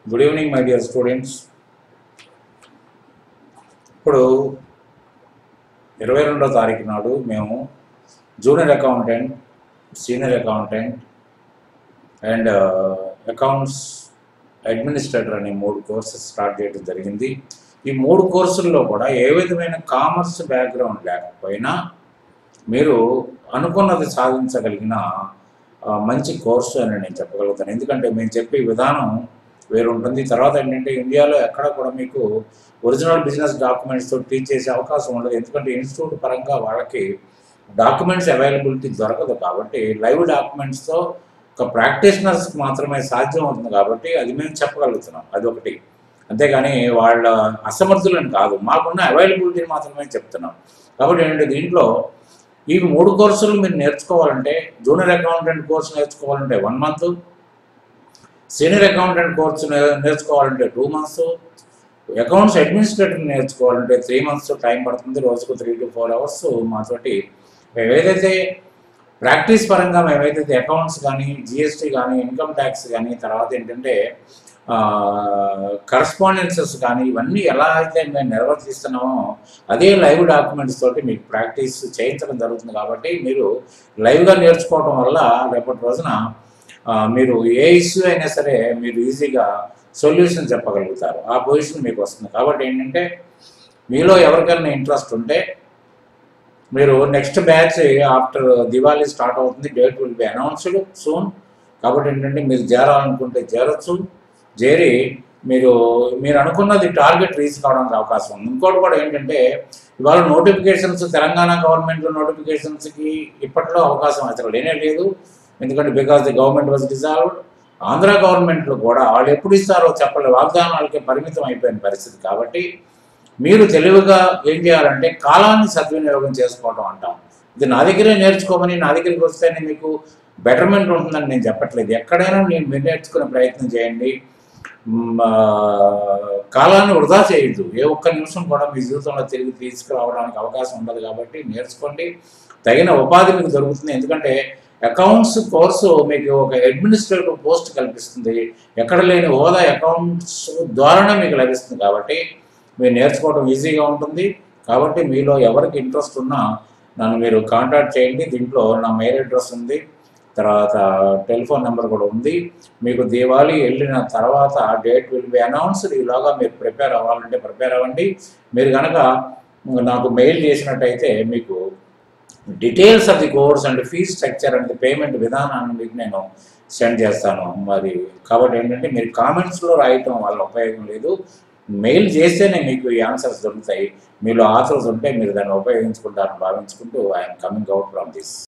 good evening my dear students ఇప్పుడు ఇరవై రెండో తారీఖు నాడు మేము junior accountant senior accountant and accounts administrator అనే మూడు కోర్సెస్ స్టార్ట్ చేయడం జరిగింది ఈ మూడు కోర్సుల్లో కూడా ఏ విధమైన కామర్స్ బ్యాక్గ్రౌండ్ లేకపోయినా మీరు అనుకున్నది సాధించగలిగిన ఆ, మంచి కోర్సు అని నేను చెప్పగలుగుతాను ఎందుకంటే మేము చెప్పే విధానం వేరు ఉంటుంది తర్వాత ఏంటంటే ఇండియాలో ఎక్కడ కూడా మీకు ఒరిజినల్ బిజినెస్ డాక్యుమెంట్స్ తో టీచ్ చేసే అవకాశం ఉండదు ఎందుకంటే ఇన్స్టిట్యూట్ పరంగా వాళ్ళకి డాక్యుమెంట్స్ అవైలబిలిటీ దొరకదు కాబట్టి లైవ్ డాక్యుమెంట్స్తో ఒక ప్రాక్టీషనర్స్ మాత్రమే సాధ్యం అవుతుంది కాబట్టి అది మేము చెప్పగలుగుతున్నాం అది ఒకటి అంతేగాని వాళ్ళ అసమర్థులని కాదు మాకున్న అవైలబిలిటీని మాత్రమే చెప్తున్నాం కాబట్టి ఏంటంటే దీంట్లో ఈ మూడు కోర్సులు మీరు నేర్చుకోవాలంటే జూనియర్ అకౌంటెంట్ కోర్సు నేర్చుకోవాలంటే one month senior accountant course నే- నేర్చుకోవాలంటే టూ మంత్స్ అకౌంట్స్ అడ్మినిస్ట్రేటర్ నేర్చుకోవాలంటే త్రీ మంత్స్ టైం పడుతుంది రోజుకు త్రీ టు ఫోర్ అవర్స్ మాతోటి మేము ఏదైతే ప్రాక్టీస్ పరంగా మేము ఏదైతే అకౌంట్స్ కానీ జిఎస్టీ కానీ ఇన్కమ్ ట్యాక్స్ కానీ తర్వాత ఏంటంటే కరస్పాండెన్సెస్ కానీ ఇవన్నీ ఎలా అయితే మేము నిర్వర్తిస్తున్నామో అదే లైవ్ డాక్యుమెంట్స్ తోటి మీకు ప్రాక్టీస్ చేయించడం జరుగుతుంది కాబట్టి మీరు లైవ్గా నేర్చుకోవడం వల్ల రేపటి రోజున ఆ, మీరు ఏ ఇష్యూ అయినా సరే మీరు ఈజీగా సొల్యూషన్ చెప్పగలుగుతారు ఆ పొజిషన్ మీకు వస్తుంది కాబట్టి ఏంటంటే మీలో ఎవరికైనా ఇంట్రెస్ట్ ఉంటే మీరు next batch after Diwali start అవుతుంది date will be announced soon కాబట్టి ఏంటంటే మీరు చేరాలనుకుంటే చేరొచ్చు చేరి మీరు మీరు అనుకున్నది టార్గెట్ రీచ్ కావడానికి అవకాశం ఉంది ఇంకోటి కూడా ఏంటంటే ఇవాళ నోటిఫికేషన్స్ తెలంగాణ గవర్నమెంట్ నోటిఫికేషన్స్కి ఇప్పట్లో అవకాశం అసలు లేనే లేదు ఎందుకంటే because the government was dissolved Andhra గవర్నమెంట్లో కూడా వాళ్ళు ఎప్పుడు ఇస్తారో చెప్పలేదు వాగ్దానాలకే పరిమితం అయిపోయిన పరిస్థితి కాబట్టి మీరు తెలివిగా ఏం చేయాలంటే కాలాన్ని సద్వినియోగం చేసుకోవడం అంటాం ఇది నా దగ్గరే నేర్చుకోమని నా దగ్గరికి వస్తేనే మీకు బెటర్మెంట్ ఉంటుందని నేను చెప్పట్లేదు ఎక్కడైనా నేను మీరు నేర్చుకునే ప్రయత్నం చేయండి మ్, ఆ, కాలాన్ని వృధా చేయొద్దు ఏ ఒక్క నిమిషం కూడా మీ జీవితంలో తిరిగి తీసుకురావడానికి అవకాశం ఉండదు కాబట్టి నేర్చుకోండి తగిన ఉపాధి మీకు దొరుకుతుంది ఎందుకంటే అకౌంట్స్ కోర్సు మీకు ఒక అడ్మినిస్ట్రేటివ్ పోస్ట్ కల్పిస్తుంది ఎక్కడ లేని హోదా అకౌంట్స్ ద్వారానే మీకు లభిస్తుంది కాబట్టి మీరు నేర్చుకోవడం ఈజీగా ఉంటుంది కాబట్టి మీలో ఎవరికి ఇంట్రెస్ట్ ఉన్నా నన్ను మీరు కాంటాక్ట్ చేయండి దీంట్లో నా మెయిల్ అడ్రస్ ఉంది తర్వాత టెలిఫోన్ నెంబర్ కూడా ఉంది మీకు దీవాళి వెళ్ళిన తర్వాత డేట్ విల్ బి అనౌన్స్డ్ ఈలోగా మీరు ప్రిపేర్ అవ్వాలంటే ప్రిపేర్ అవ్వండి మీరు కనుక నాకు మెయిల్ చేసినట్టయితే మీకు details of the course and fee structure and payment విధానాన్ని మీకు నేను సెండ్ చేస్తాను మరి కాబట్టి ఏంటంటే మీరు కామెంట్స్లో రాయటం వల్ల ఉపయోగం లేదు మెయిల్ చేస్తేనే మీకు ఈ ఆన్సర్స్ దొరుకుతాయి మీలో ఆన్సర్స్ ఉంటే మీరు దాన్ని ఉపయోగించుకుంటారని భావించుకుంటూ I'm coming out from this